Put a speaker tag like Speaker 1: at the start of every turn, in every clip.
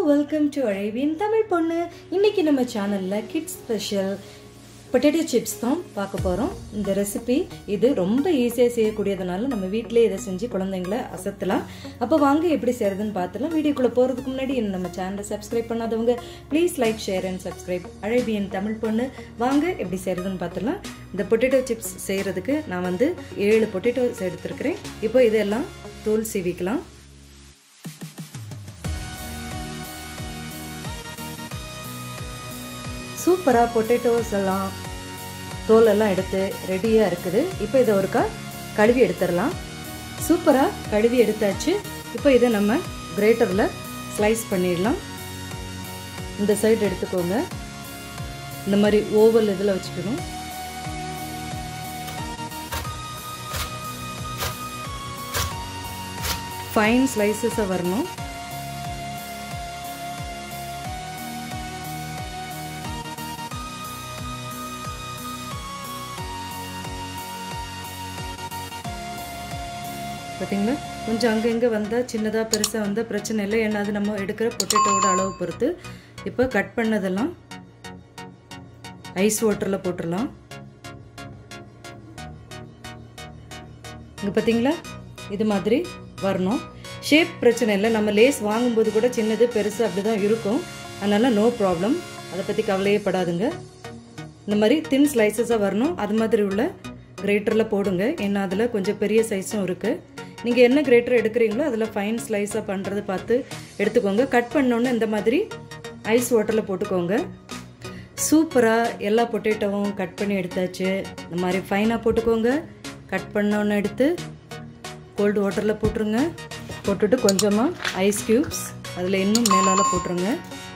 Speaker 1: welcome to அழேவியன் Tamil பொண்ணு இன்னைக்கு நம்ம சேனல்ல கிட்ஸ் ஸ்பெஷல் பொட்டேட்டோ சிப்ஸ் தான் பார்க்க போறோம் இந்த ரெசிபி இது ரொம்ப ஈஸியாக செய்யக்கூடியதுனால நம்ம வீட்டிலேயே இதை செஞ்சு குழந்தைங்கள அசத்தலாம் அப்போ வாங்க எப்படி செய்யறதுன்னு பார்த்துலாம் வீடியோக்குள்ள போறதுக்கு முன்னாடி இன்னும் நம்ம சேனலை சப்ஸ்கிரைப் பண்ணாதவங்க please like share and subscribe அழேவியன் தமிழ் பொண்ணு வாங்க எப்படி செய்யறதுன்னு பார்த்துலாம் இந்த பொட்டேட்டோ சிப்ஸ் செய்யறதுக்கு நான் வந்து ஏழு பொட்டேட்டோஸ் எடுத்திருக்கிறேன் இப்போ இதெல்லாம் தோல் சீவிக்கலாம் சூப்பராக பொட்டேட்டோஸ் எல்லாம் தோல் எல்லாம் எடுத்து ரெடியாக இருக்குது இப்போ இதை ஒருக்கா கழுவி எடுத்துடலாம் சூப்பராக கழுவி எடுத்தாச்சு இப்போ இதை நம்ம கிரேட்டரில் ஸ்லைஸ் பண்ணிடலாம் இந்த சைடு எடுத்துக்கோங்க இந்த மாதிரி ஓவல் இதில் வச்சுக்கணும் ஃபைன் ஸ்லைசஸாக வரணும் பார்த்தீங்களா கொஞ்சம் அங்கங்கே வந்தால் சின்னதாக பெருசாக வந்தால் பிரச்சனை இல்லை ஏன்னா அது நம்ம எடுக்கிற பொட்டேட்டோட அளவு பொறுத்து இப்போ கட் பண்ணதெல்லாம் ஐஸ் வாட்டரில் போட்டுடலாம் இங்கே பார்த்தீங்களா இது மாதிரி வரணும் ஷேப் பிரச்சனை இல்லை நம்ம லேஸ் வாங்கும்போது கூட சின்னது பெருசு அப்படி தான் இருக்கும் அதனால் நோ ப்ராப்ளம் அதை பற்றி கவலையே படாதுங்க இந்த மாதிரி தின் ஸ்லைசஸாக வரணும் அது மாதிரி உள்ள கிரேட்டரில் போடுங்க ஏன்னா அதில் கொஞ்சம் பெரிய சைஸும் இருக்குது நீங்கள் என்ன கிரேட்டர் எடுக்கிறீங்களோ அதில் ஃபைன் ஸ்லைஸாக பண்ணுறது பார்த்து எடுத்துக்கோங்க கட் பண்ணோன்னு இந்த மாதிரி ஐஸ் வாட்டரில் போட்டுக்கோங்க சூப்பராக எல்லா பொட்டேட்டோவும் கட் பண்ணி எடுத்தாச்சு இந்த மாதிரி ஃபைனாக போட்டுக்கோங்க கட் பண்ணோன்னு எடுத்து கோல்டு வாட்டரில் போட்டுருங்க போட்டுட்டு கொஞ்சமாக ஐஸ் க்யூப்ஸ் அதில் இன்னும் மேலால் போட்டுருங்க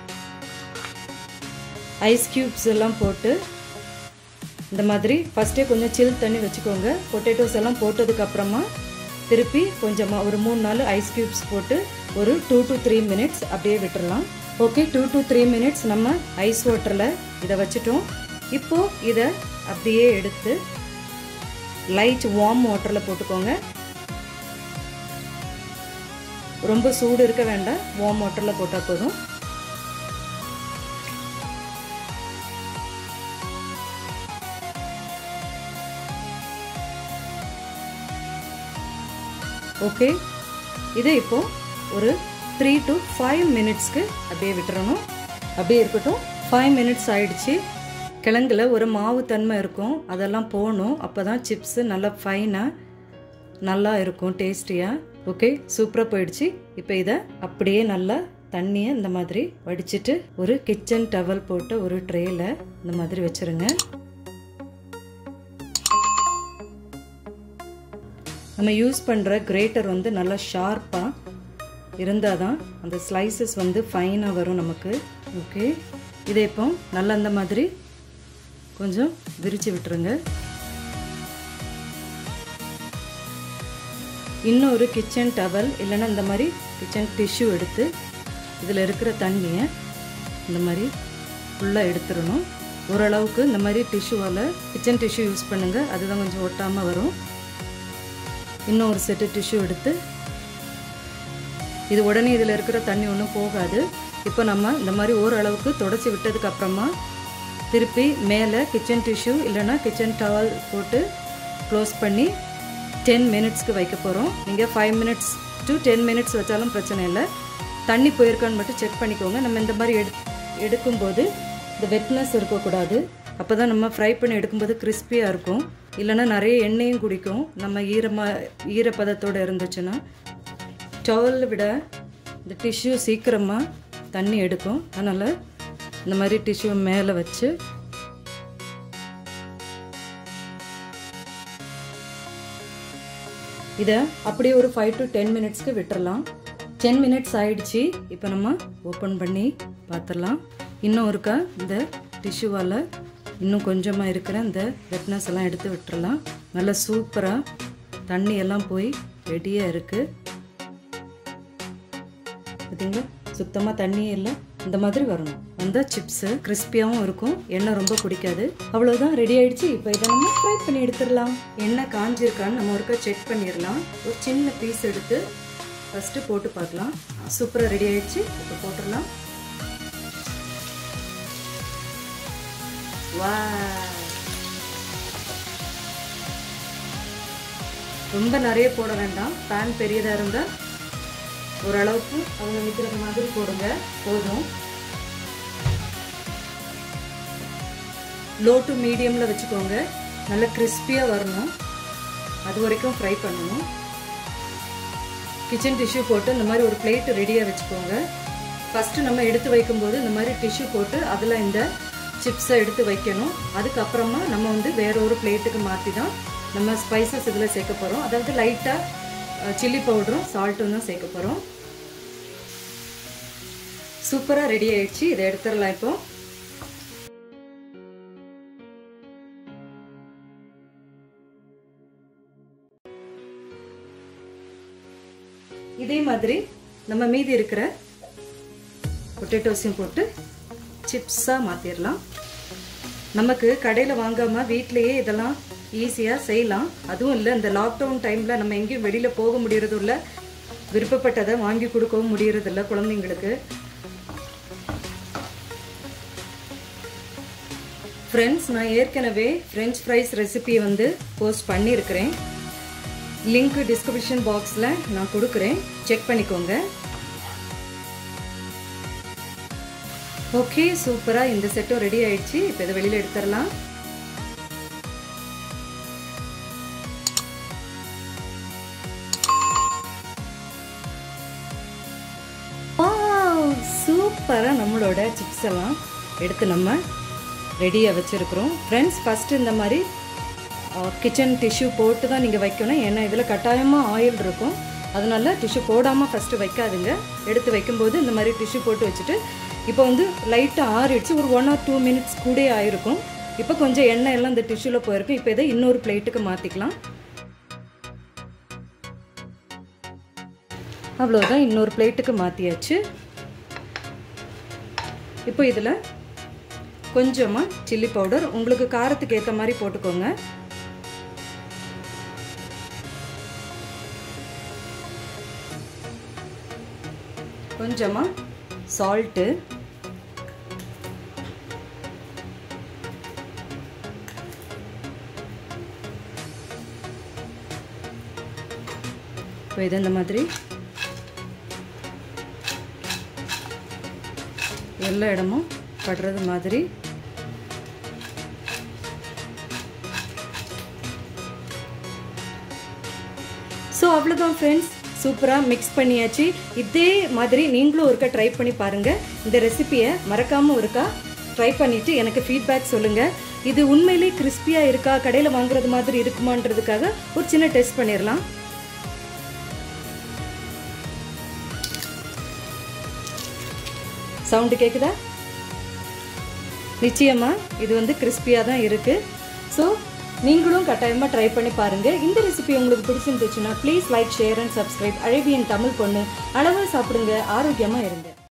Speaker 1: ஐஸ் க்யூப்ஸ் எல்லாம் போட்டு இந்த மாதிரி ஃபஸ்ட்டே கொஞ்சம் சில் தண்ணி வச்சுக்கோங்க பொட்டேட்டோஸ் எல்லாம் போட்டதுக்கப்புறமா திருப்பி கொஞ்சமாக ஒரு மூணு நாள் ஐஸ் க்யூப்ஸ் போட்டு ஒரு டூ டு த்ரீ மினிட்ஸ் அப்படியே விட்டுறலாம் okay two to three minutes நம்ம ஐஸ் வாட்டரில் இதை வச்சுட்டோம் இப்போது இதை அப்படியே எடுத்து லைட் வார்ம் வாட்டரில் போட்டுக்கோங்க ரொம்ப சூடு இருக்க வேண்டாம் வார்ம் வாட்டரில் போட்டால் போதும் ஓகே இதை இப்போ ஒரு த்ரீ டு ஃபைவ் மினிட்ஸ்க்கு அப்படியே விட்டுறணும் அப்படியே இருக்கட்டும் ஃபைவ் மினிட்ஸ் ஆயிடுச்சு கிழங்குல ஒரு மாவு தன்மை இருக்கும் அதெல்லாம் போகணும் அப்போ தான் சிப்ஸு நல்லா ஃபைனாக நல்லா இருக்கும் டேஸ்டியாக ஓகே சூப்பராக போயிடுச்சு இப்போ இதை அப்படியே நல்லா தண்ணியை இந்த மாதிரி வடிச்சிட்டு ஒரு கிச்சன் டவல் போட்டு ஒரு ட்ரேயில் இந்த மாதிரி வச்சுருங்க நம்ம யூஸ் பண்ணுற கிரேட்டர் வந்து நல்லா ஷார்ப்பாக இருந்தால் தான் அந்த ஸ்லைசஸ் வந்து ஃபைனாக வரும் நமக்கு ஓகே இதை இப்போ நல்லா அந்த மாதிரி கொஞ்சம் விரித்து விட்டுருங்க இன்னும் ஒரு கிச்சன் டவல் இல்லைன்னா இந்த மாதிரி கிச்சன் டிஷ்யூ எடுத்து இதில் இருக்கிற தண்ணியை இந்த மாதிரி ஃபுல்லாக எடுத்துடணும் ஓரளவுக்கு இந்த மாதிரி டிஷ்யூவால் கிச்சன் டிஷ்யூ யூஸ் பண்ணுங்கள் அதுதான் கொஞ்சம் ஒட்டாமல் வரும் இன்னும் ஒரு செட்டு டிஷ்யூ எடுத்து இது உடனே இதில் இருக்கிற தண்ணி ஒன்றும் போகாது இப்போ நம்ம இந்த மாதிரி ஓரளவுக்கு தொடச்சி விட்டதுக்கு அப்புறமா திருப்பி மேலே கிச்சன் டிஷ்யூ இல்லைன்னா கிச்சன் டவல் போட்டு க்ளோஸ் பண்ணி டென் மினிட்ஸ்க்கு வைக்க போகிறோம் நீங்கள் five minutes to ten minutes வச்சாலும் பிரச்சனை இல்லை தண்ணி போயிருக்கான்னு மட்டும் செக் பண்ணிக்கோங்க நம்ம இந்த மாதிரி எடு எடுக்கும்போது இந்த வெட்னஸ் இருக்கக்கூடாது அப்போ தான் நம்ம ஃப்ரை பண்ணி எடுக்கும்போது கிறிஸ்பியாக இருக்கும் இல்லைன்னா நிறைய எண்ணெயும் குடிக்கும் நம்ம ஈரமாக ஈரப்பதத்தோடு இருந்துச்சுன்னா டவலை விட இந்த டிஷ்யூ சீக்கிரமாக தண்ணி எடுக்கும் அதனால் இந்த மாதிரி டிஷ்யூ மேலே வச்சு இதை அப்படியே ஒரு ஃபைவ் டு டென் மினிட்ஸ்க்கு விட்டுறலாம் டென் மினிட்ஸ் ஆயிடுச்சு இப்போ நம்ம ஓப்பன் பண்ணி பார்த்துடலாம் இன்னும் ஒருக்கா இந்த டிஷ்யூவால் இன்னும் கொஞ்சமாக இருக்கிற இந்த வெட்னஸ் எல்லாம் எடுத்து விட்டுறலாம் நல்லா சூப்பராக தண்ணி எல்லாம் போய் ரெடியாக இருக்குது பார்த்தீங்களா சுத்தமாக தண்ணியே இல்லை இந்த மாதிரி வரணும் அந்த சிப்ஸு கிறிஸ்பியாகவும் இருக்கும் எண்ணெய் ரொம்ப பிடிக்காது அவ்வளோதான் ரெடி ஆயிடுச்சு இப்போ இதை நம்ம ஃப்ரை பண்ணி எடுத்துடலாம் எண்ணெய் காஞ்சிருக்கான்னு நம்ம ஒருக்கா செக் பண்ணிடலாம் ஒரு சின்ன பீஸ் எடுத்து ஃபஸ்ட்டு போட்டு பார்க்கலாம் ஆ சூப்பராக ரெடி ஆயிடுச்சு இப்போ போட்டுடலாம் வா ரொம்ப நிறைய போட வேண்டாம் பேன் பெரியதாக இருந்தால் ஓரளவுக்கு அவங்க நிற்கிற மாதிரி போடுங்க போதும் லோ டு மீடியமில் வச்சுக்கோங்க நல்லா கிறிஸ்பியாக வரணும் அது வரைக்கும் ஃப்ரை பண்ணணும் கிச்சன் டிஷ்யூ போட்டு இந்த மாதிரி ஒரு பிளேட் ரெடியாக வச்சுக்கோங்க ஃபஸ்ட்டு நம்ம எடுத்து வைக்கும்போது இந்த மாதிரி டிஷ்யூ போட்டு அதில் இந்த சிப்ஸை எடுத்து வைக்கணும் அதுக்கப்புறமா நம்ம வந்து வேற ஒரு பிளேட்டுக்கு மாற்றி தான் நம்ம ஸ்பைசஸ் இதில் சேர்க்க போகிறோம் அதாவது லைட்டாக சில்லி பவுடரும் சால்ட்டும் தான் சேர்க்க போகிறோம் சூப்பராக ரெடி ஆயிடுச்சு இதை எடுத்துடலாம் இப்போ இதே மாதிரி நம்ம மீதி இருக்கிற பொட்டேட்டோஸையும் போட்டு சிப்ஸாக மாற்றிடலாம் நமக்கு கடையில் வாங்காமல் வீட்லேயே இதெல்லாம் ஈஸியாக செய்யலாம் அதுவும் இல்லை இந்த லாக்டவுன் டைமில் நம்ம எங்கேயும் வெளியில் போக முடியறதும் இல்லை விருப்பப்பட்டதை வாங்கி கொடுக்கவும் முடியறதில்ல குழந்தைங்களுக்கு ஃப்ரெண்ட்ஸ் நான் ஏற்கனவே ஃப்ரெஞ்ச் ஃப்ரைஸ் ரெசிபி வந்து போஸ்ட் பண்ணியிருக்கிறேன் லிங்க் டிஸ்கிரிப்ஷன் பாக்ஸில் நான் கொடுக்குறேன் செக் பண்ணிக்கோங்க ஓகே சூப்பராக இந்த செட்டும் ரெடி ஆயிடுச்சு இப்போ இதை வெளியில் எடுத்துடலாம் சூப்பராக நம்மளோட சிப்ஸ் எல்லாம் எடுத்து நம்ம ரெடியாக வச்சுருக்குறோம் ஃப்ரெண்ட்ஸ் ஃபஸ்ட்டு இந்த மாதிரி கிச்சன் டிஷ்யூ போட்டு தான் நீங்கள் வைக்கணும் ஏன்னா இதில் கட்டாயமாக ஆயில் இருக்கும் அதனால டிஷ்யூ போடாமல் ஃபஸ்ட்டு வைக்காதுங்க எடுத்து வைக்கும்போது இந்த மாதிரி டிஷ்யூ போட்டு வச்சுட்டு இப்போ வந்து லைட்டாக ஆறிடுச்சு ஒரு ஒன் ஆர் டூ மினிட்ஸ் கூட ஆயிருக்கும் இப்போ கொஞ்சம் எண்ணெய் எல்லாம் இந்த டிஷ்யூவில் போயிருக்கும் இப்போ இதை இன்னொரு பிளேட்டுக்கு மாற்றிக்கலாம் அவ்வளோதான் இன்னொரு பிளேட்டுக்கு மாற்றியாச்சு இப்போ இதில் கொஞ்சமாக சில்லி பவுடர் உங்களுக்கு காரத்துக்கு ஏற்ற மாதிரி போட்டுக்கோங்க கொஞ்சமாக சால்ட்டு இப்போ இது இந்த மாதிரி எல்லா இடமும் படுறது மாதிரி ஸோ அவ்வளோதான் ஃப்ரெண்ட்ஸ் சூப்பராக மிக்ஸ் பண்ணியாச்சு இதே மாதிரி நீங்களும் ஒருக்கா ட்ரை பண்ணி பாருங்கள் இந்த ரெசிப்பியை மறக்காமல் ஒருக்கா ட்ரை பண்ணிவிட்டு எனக்கு ஃபீட்பேக் சொல்லுங்கள் இது உண்மையிலே கிறிஸ்பியாக இருக்கா கடையில் வாங்குறது மாதிரி இருக்குமான்றதுக்காக ஒரு சின்ன டெஸ்ட் பண்ணிடலாம் சவுண்டு கேட்குதா நிச்சயமாக இது வந்து கிறிஸ்பியாக தான் இருக்குது ஸோ நீங்களும் கட்டாயமாக ட்ரை பண்ணி பாருங்கள் இந்த ரெசிபி உங்களுக்கு பிடிச்சிருந்துச்சுன்னா please like share and subscribe அழகியன் தமிழ் பொண்ணு அளவாக சாப்பிடுங்க ஆரோக்கியமாக இருங்க